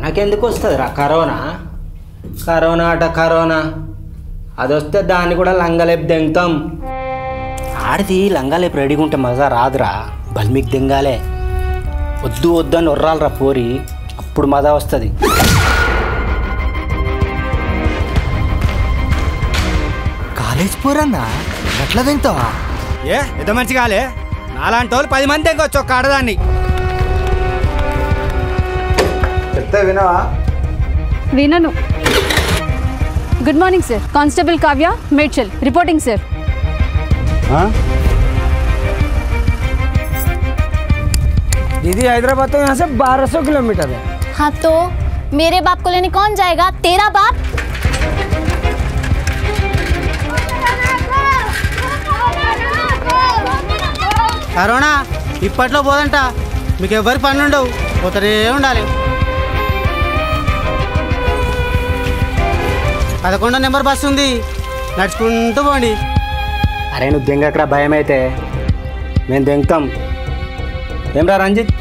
మనకెందుకు వస్తుంది రా కరోనా కరోనా అట కరోనా అది వస్తే దాన్ని కూడా లంగలేపు దెంగుతాం ఆడిది లంగాలేపు రెడీగా ఉంటే మజా రాదురా బల్మికి దెంగాలే వద్దు వద్దు అని ఉర్రాలరా పోరి అప్పుడు మజా వస్తుంది కాలేజ్ పోరన్నా ఎట్లా తింటావా ఏ ఎంత మంచి కాలే నాలాంటి వాళ్ళు పది మంది తెగొచ్చు ఒక ఆడదాన్ని చెప్తే వినవా వినను good morning sir constable Kavya Medchal reporting sir दीदी हैदराबाद तो यहाँ से 1200 किलोमीटर है हाँ तो मेरे बाप को लेने कौन जाएगा तेरा बाप కరోనా ఇప్పట్లో పోదంట మీకు ఎవరి పనులు ఉండవు పోతూనే ఉండాలి పదకొండో నెంబర్ బస్సు ఉంది నడుచుకుంటూ పోండి అరే నువ్వు దెంగక్కడ భయం అయితే మేము దెంగతాం ఏం రా రంజిత్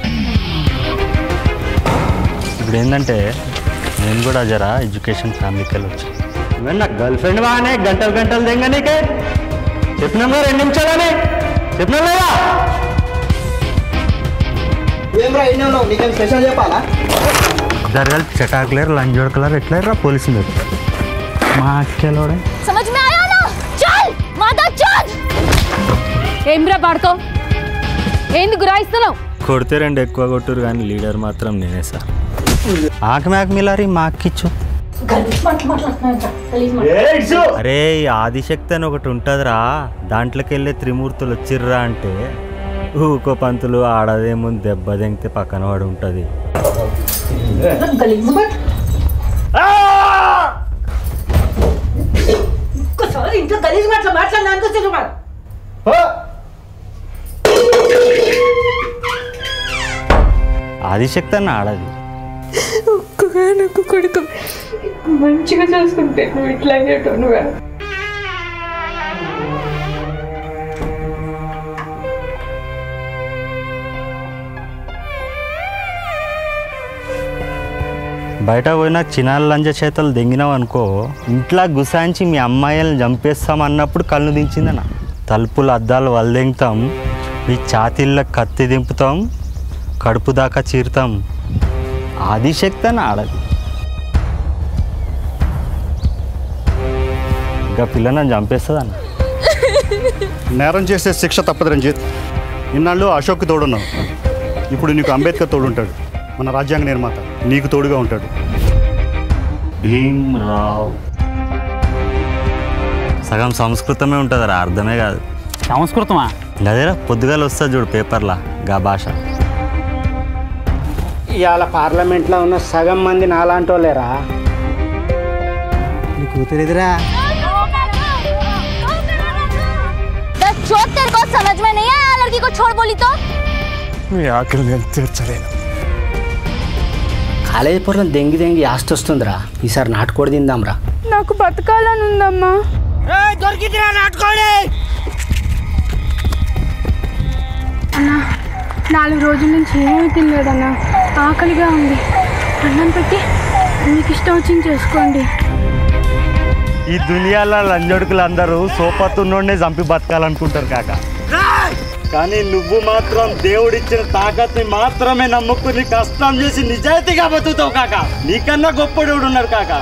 ఇప్పుడు ఏంటంటే నేను కూడా జరా ఎడ్యుకేషన్ ఫ్యామిలీకి వెళ్ళొచ్చు నా గర్ల్ ఫ్రెండ్ బాగానే గంటలు గంటలు దెంగ నీకే చెప్పినాం కదా రెండు నిమిషాలని చెప్పినాం లేదా ఏం రా అయినా నీకేం స్పెషల్ చెప్పాలా జరగాలి చటాకులేరు లంజోడ కలర్ ఎట్లేరా పోలీసులు మీరు మా అక్కెలోడే समझ में आया ना चल माता चल ఏమ్రా పాడుకో ఏంది గురాయిస్తున్నావు కొడితే రెండు ఎక్కువ కొట్టురు కానీ లీడర్ మాత్రం నేనే సార్ ఆకు మేక మిలారి మా అక్కిచ్చు అరే ఈ ఆదిశక్తి అని ఒకటి ఉంటుందిరా దాంట్లోకి వెళ్ళే త్రిమూర్తులు వచ్చిర్రా అంటే ఊకో పంతులు ఆడదేముంది దెబ్బ దెంగితే పక్కన వాడు ఉంటుంది ఇంట్లో గలీజ్ మాటలు మాట్లాడినా అనుకొచ్చారు మరి ఆదిశక్తి అన్న ఆడది ఒక్కగానొక్క కొడుకు మంచిగా చూసుకుంటే నువ్వు ఇట్లా అయ్యేటో నువ్వు బయట పోయినా చిన్నాల లంజ చేతలు దెంగినావు అనుకో ఇంట్లో గుసాంచి మీ అమ్మాయిలను చంపేస్తాం అన్నప్పుడు కళ్ళు దించిందన్న తలుపులు అద్దాలు వలదెంగుతాం మీ ఛాతీల్లో కత్తి దింపుతాం కడుపు దాకా చీరుతాం ఆదిశక్తి అని ఆడది ఇంకా పిల్ల నన్ను చంపేస్తుందన్న నేరం చేసే శిక్ష తప్పదు రంజిత్ ఇన్నాళ్ళు అశోక్ తోడున్నావు ఇప్పుడు నీకు అంబేద్కర్ తోడుంటాడు మన రాజ్యాంగ నిర్మాత నీకు తోడుగా ఉంటాడు భీమ్రావ్ సగం సంస్కృతమే ఉంటుందిరా అర్థమే కాదు సంస్కృతమా అదేరా పొద్దుగాల వస్తుంది చూడు పేపర్లా గా భాష ఇవాళ పార్లమెంట్లో ఉన్న సగం మంది నాలాంటి వాళ్ళేరా నీ కూతురు ఎదురా दस चोट तेरे को समझ में नहीं आया लड़की को छोड़ बोली तो आखिर నేను తీర్చలేను కాలేజీ పొరలను దెంగి దెంగి ఆస్తి వస్తుందిరా ఈసారి నాటుకోడి తిందాంరా నాకు బతకాలని ఉందమ్మా దొరికిందిరా నాటుకోండి నాలుగు రోజుల నుంచి ఏమీ తినలేదన్నా ఆకలిగా ఉంది అన్నం పెట్టి మీకు ఇష్టం వచ్చింది చేసుకోండి ఈ దునియాలో లంజొడుకులు అందరూ సోపతున్నోడే చంపి బతకాలనుకుంటారు కాక కానీ నువ్వు మాత్రం దేవుడిచ్చిన తాకత్ని మాత్రమే నమ్ముకుని కష్టం చేసి నిజాయితీగా బతుకుతావు కాక నీకన్నా గొప్ప దేవుడు ఉన్నారు కాక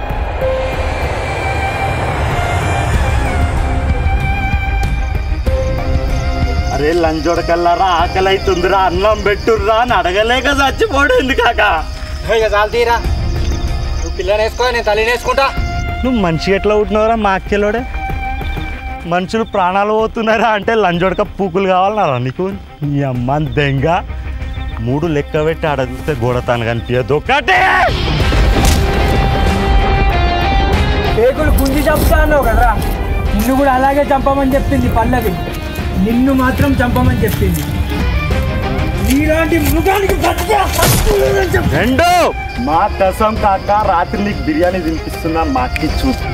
అరే లంజోడకల్లారా ఆకలి అవుతుందిరా అన్నం పెట్టుర్రా అని అడగలేక చచ్చిపోడింది కాక ఇక చాలు తీరా నువ్వు పిల్లని వేసుకో నేను తల్లిని వేసుకుంటా నువ్వు మంచిగా ఎట్లా ఉంటున్నావురా మా అక్కలోడే మనుషులు ప్రాణాలు పోతున్నారా అంటే లంజోడక పూకులు కావాలన్నారా నీకు నీ అమ్మ దెంగ మూడు లెక్క పెట్టి ఆడ చూస్తే గోడతాను కనిపించదు ఒకటే పేగులు గుంజి చంపుతా అన్నావు కదరా నిన్ను కూడా అలాగే చంపమని చెప్పింది పల్లవి నిన్ను మాత్రం చంపమని చెప్పింది నీలాంటి మృగానికి బతికే హక్కు లేదని చెప్పు. రెండు మా కసం కాక రాత్రి నీకు బిర్యానీ తినిపిస్తున్నా మాకి చూసి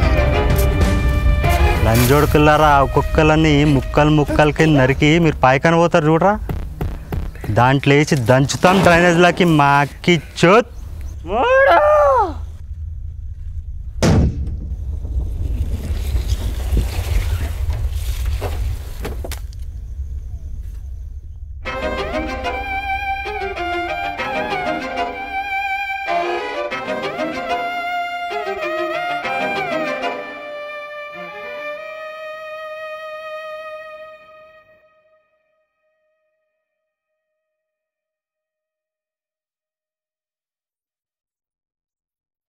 లంజోడుకులారా ఒక్కొక్కలన్నీ ముక్కలు ముక్కలు కింద నరికి మీరు పైకన పోతారు చూడరా దాంట్లో వేసి దంచుతాం డ్రైనేజ్లకి మాకి చోత్ మూడు